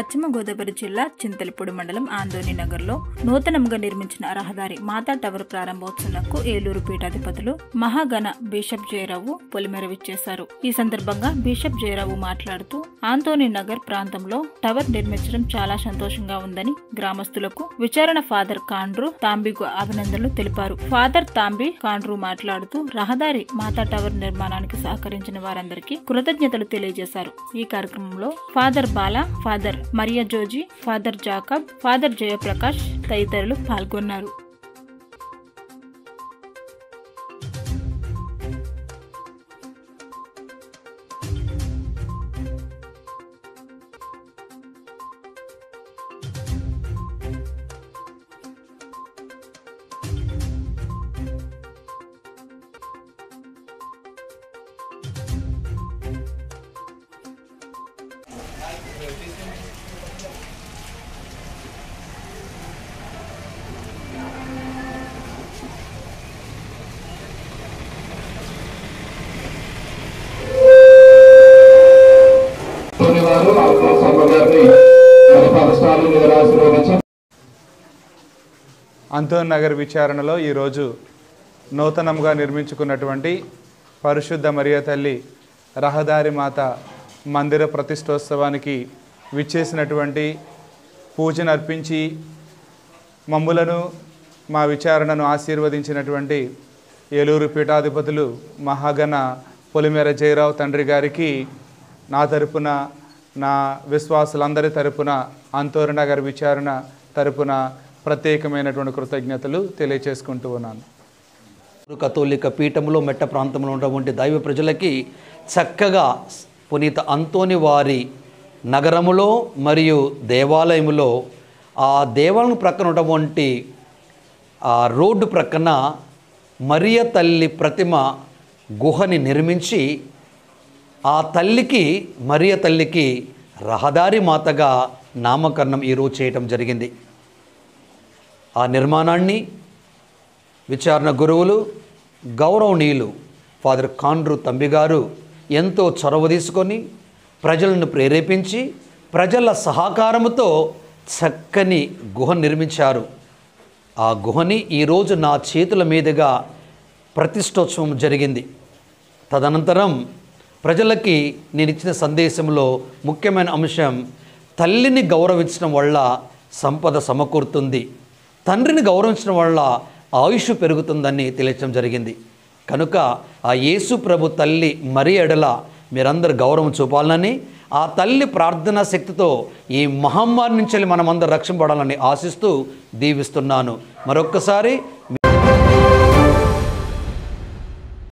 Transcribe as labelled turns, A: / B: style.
A: పశ్చిమ గోదావరి జిల్లా చింతలపూడి మండలం ఆందోని నగర్లో నూతనంగా నిర్మించిన రహదారి మాతా టవర్ ప్రారంభోత్సవంకు ఏలూరు పీఠాధిపతులు మహాగణ బిషప్ జయరావు పొలిమేర విచ్చేశారు ఈ సందర్భంగా బిషప్ జయరావు మాట్లాడుతూ ఆందోని నగర్ ప్రాంతంలో టవర్ నిర్మించడం చాలా సంతోషంగా ఉందని గ్రామస్తులకు విచారణ ఫాదర్ కాండ్రు తాంబికు అభినందనలు తెలిపారు ఫాదర్ తాంబి కాండ్రు మాట్లాడుతూ రహదారి మాతా టవర్ నిర్మాణానికి సహకరించిన వారందరికీ కృతజ్ఞతలు తెలియజేశారు ఈ కార్యక్రమంలో father Bala father Maria Joji father Jacob father Jayaprakash తదితరులు పాల్గొన్నారు
B: తోని వారు ఆకుల సభ గారిని పరిపాలన మీద ఆశీర్వదించి
C: అంతోన్ నగర్ విచారణలో ఈరోజు నూతనంగా నిర్మించుకున్నటువంటి పరిశుద్ధ మరియ తల్లి రహదారి మాత మందిర ప్రతిష్టోత్సవానికి విచ్చేసినటువంటి పూజను అర్పించి మమ్ములను మా విచారణను ఆశీర్వదించినటువంటి ఏలూరు పీఠాధిపతులు మహాగణ పొలిమేర జయరావు తండ్రి గారికి నా తరపున నా విశ్వాసులందరి తరపున అంతోరు నగర్ విచారణ తరపున ప్రత్యేకమైనటువంటి కృతజ్ఞతలు తెలియచేసుకుంటూ ఉన్నాను
D: కథోలిక పీఠంలో మెట్ట ప్రాంతంలో ఉన్నటువంటి దైవ ప్రజలకి చక్కగా పునీత అంతోని వారి నగరములో మరియు దేవాలయములో ఆ దేవాలయం ప్రక్కన ఉన్నటువంటి ఆ రోడ్డు ప్రక్కన మరియ తల్లి ప్రతిమ గుహని నిర్మించి ఆ తల్లికి మరియ తల్లికి రహదారి మాతగా నామకరణం ఈరోజు చేయటం జరిగింది ఆ నిర్మాణాన్ని విచారణ గురువులు గౌరవనీయులు ఫాదర్ కాండ్రు తంబిగారు ఎంతో చొరవ తీసుకొని ప్రజలను ప్రేరేపించి ప్రజల సహకారముతో చక్కని గుహ నిర్మించారు ఆ గుహని ఈరోజు నా చేతుల మీదుగా ప్రతిష్టోత్సవం జరిగింది తదనంతరం ప్రజలకి నేను ఇచ్చిన సందేశంలో ముఖ్యమైన అంశం తల్లిని గౌరవించడం వల్ల సంపద సమకూరుతుంది తండ్రిని గౌరవించడం వల్ల ఆయుష్ పెరుగుతుందని తెలియచడం జరిగింది కనుక ఆ యేసు ప్రభు తల్లి మరి ఎడల మీరందరూ గౌరవం చూపాలని ఆ తల్లి ప్రార్థనా శక్తితో ఈ మహమ్మారి నుంచి మనమందరం రక్షింపడాలని ఆశిస్తూ దీవిస్తున్నాను మరొక్కసారి